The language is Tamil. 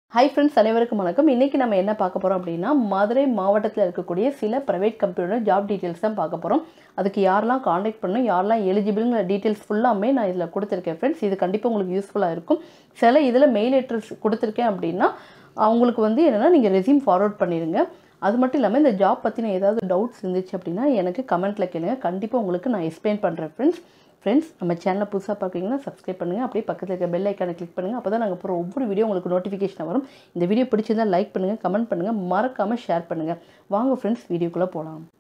ஹை ஃப்ரெண்ட்ஸ் அனைவருக்கும் வணக்கம் இன்றைக்கி நம்ம என்ன பார்க்க போகிறோம் அப்படின்னா மதுரை மாவட்டத்தில் இருக்கக்கூடிய சில ப்ரைவேட் கம்பெனியோட ஜாப் டீட்டெயில்ஸ் தான் பார்க்க போகிறோம் அதுக்கு யாரெல்லாம் காண்டாக்ட் பண்ணணும் யாரெல்லாம் எலிஜிபிள்ங்கிற டீட்டெயில்ஸ் ஃபுல்லாமே நான் இதில் கொடுத்துருக்கேன் ஃப்ரெண்ட்ஸ் இது கண்டிப்பாக உங்களுக்கு யூஸ்ஃபுல்லாக இருக்கும் சில இதில் மெயில் அட்ரஸ் கொடுத்துருக்கேன் அப்படின்னா அவங்களுக்கு வந்து என்னென்னா நீங்கள் ரெசியூம் ஃபார்வர்ட் பண்ணிடுங்க அது மட்டும் இல்லாமல் இந்த ஜாப் பற்றின ஏதாவது டவுட்ஸ் இருந்துச்சு அப்படின்னா எனக்கு கமெண்ட்டில் கேளுங்க கண்டிப்பாக உங்களுக்கு நான் எக்ஸ்பிளைன் பண்ணுறேன் ஃப்ரெண்ட்ஸ் ஃப்ரெண்ட்ஸ் நம்ம சேனலை புதுசாக பார்க்குறீங்கன்னா சப்ஸ்கிரைப் பண்ணுங்கள் அப்படியே பக்கத்தில் இருக்க பெல் ஐக்கானை கிளிக் பண்ணுங்கள் அப்போ தான் நாங்கள் போகிற ஒவ்வொரு வீடியோ உங்களுக்கு நோட்டிஃபிகேஷன் வரும் இந்த வீடியோ பிடிச்சிருந்தா லைக் பண்ணுங்கள் கமெண்ட் பண்ணுங்கள் மறக்காமல் ஷேர் பண்ணுங்கள் வாங்க ஃப்ரெண்ட்ஸ் வீடியோக்குள்ளே போகலாம்